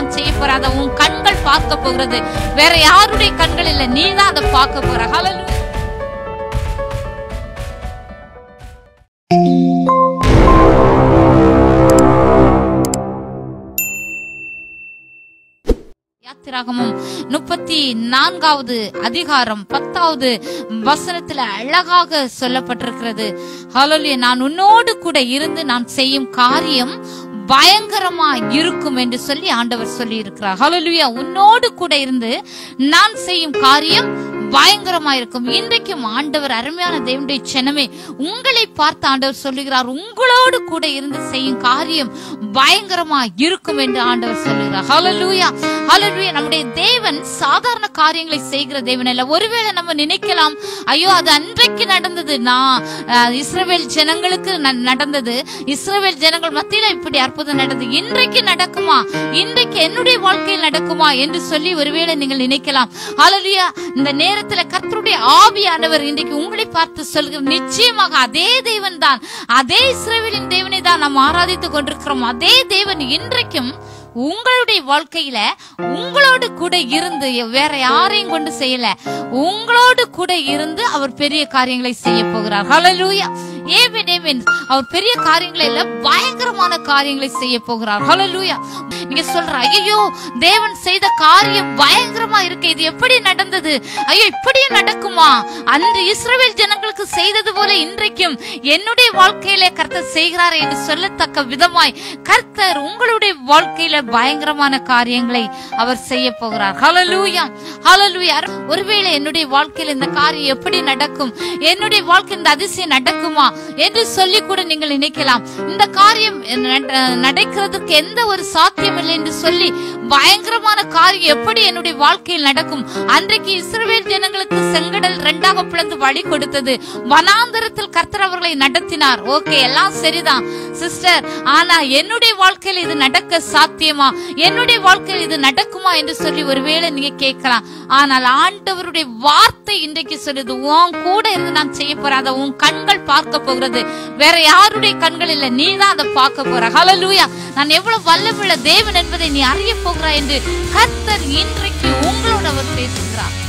நான் செய்ய போற அதை உன் கண்கள் பார்க்க போகிறது வேற யாருடைய கண்கள் இல்ல நீ தான் அதை பார்க்க போற ஹalleluya யாத்திராகமும் முப்பத்தி நான்காவது அதிகாரம் பத்தாவது வசனத்துல அழகாக சொல்லப்பட்டிருக்கிறது ஹalleluya நான் உன்னோடு கூட இருந்து நான் செய்யும் காரியம் பயங்கரமா இருக்கும் என்று சொல்லி ஆண்டவர் சொல்லி இருக்கிறார் ஹalleluya உன்னோடு கூட இருந்து நான் செய்யும் காரியம் பயங்கரமா இருக்கும் இன்றைக்கும் ஆண்டவர் அருமையான தேவனுடைய ஜனமே உங்களை பார்த்து ஆண்டவர் சொல்லுகிறார் உங்களோடு கூட இருந்து செய்யும் காரியம் பயங்கரமா இருக்கும் என்று ஆண்டவர் சொல்லுகிறார் ஹalleluya ஹalleluya நம்முடைய தேவன் சாதாரண காரியங்களை செய்கிற தேவன் அல்ல ஒருவேளை நம்ம நினைக்கலாம் ஐயோ அது அன்றைக்கு நடந்தது நான் அஹ், இஸ்ரவேல் ஜனங்களுக்கு ந- நடந்தது இஸ்ரவேல் ஜனங்கள் மத்தியில இப்படி அற்புதம் நடந்தது இன்றைக்கு நடக்குமா இன்றைக்கு என்னுடைய வாழ்க்கையில் நடக்குமா என்று சொல்லி ஒருவேளை நீங்கள் நினைக்கலாம் ஹalleluya இந்த நேரத்துல கர்த்தருடைய ஆவியானவர் இன்றைக்கு உங்களை பார்த்து சொல்கிற நிச்சயமாக அதே தேவன் தான் அதே இஸ்ரவேலின் தேவனை தான் நாம் ஆராதித்துக் கொண்டிருக்கிறோம் அதே தேவன் இன்றைக்கும் உங்களுடைய வாழ்க்கையில உங்களோடு கூட இருந்து வேற யாரையும் கொண்டு செய்யல உங்களோடு கூட இருந்து அவர் பெரிய காரியங்களை செய்ய போகிறார் ஹalleluya ஏவன் ஏவன் அவர் பெரிய காரியங்களை இல்ல பயங்கரமான காரியங்களை செய்ய போகிறார் ஹalleluya நீங்க சொல்ற ஐயோ தேவன் செய்த காரியம் பயங்கரமா இருக்கு இது எப்படி நடந்தது ஐயோ இப்படியும் நடக்குமா அன்று இஸ்ரவேல் ஜனங்களுக்கு செய்தது போல இன்றைக்கும் என்னுடைய வாழ்க்கையில கர்த்தர் செய்கிறார் என்று சொல்லத்தக்க விதமாய் கர்த்தர் உங்களுடைய வாழ்க்கையில பயங்கரமான காரியங்களை அவர் செய்ய போகிறார் ஹalleluya ஹalleluya ஒருவேளை என்னுடைய வாழ்க்கையில இந்த காரியம் எப்படி நடக்கும் என்னுடைய வாழ்க்கை இந்த அதிசயம் நடக்குமா என்று சொல்லி கூட நீங்கள் நினைக்கலாம் இந்த காரியம் நட- நடக்கிறதுக்கு எந்த ஒரு சாத்தியம் இல்லை என்று சொல்லி பயங்கரமான காரியம் எப்படி என்னுடைய வாழ்க்கையில் நடக்கும் அன்றைக்கு இஸ்ரவேல் ஜனங்களுக்கு செங்கடல் இரண்டாக பிளந்து வழி கொடுத்தது வனாந்தரத்தில் கர்த்தர் அவர்களை நடத்தினார் ஓகே எல்லாம் சரிதான் சிஸ்டர் ஆனா என்னுடைய வாழ்க்கையில் இது நடக்க சாத்தியமா என்னுடைய வாழ்க்கையில் இது நடக்குமா என்று சொல்லி ஒருவேளை நீங்க கேட்கலாம் ஆனால் ஆண்டவருடைய வார்த்தை இன்றைக்கு சொல்லுது உன் கூட இருந்து நான் செய்ய போறேன் அதை உன் கண்கள் பார்க்க போகிறது வேற யாருடைய கண்கள் இல்ல நீ தான் அதை பார்க்க போற ஹalleluya நான் எவ்வளவு வல்லமுள்ள தேவன் என்பதை நீ அறிய போகிறாய் என்று கர்த்தர் இன்றைக்கு உங்களோட அவர் பேசுகிறார்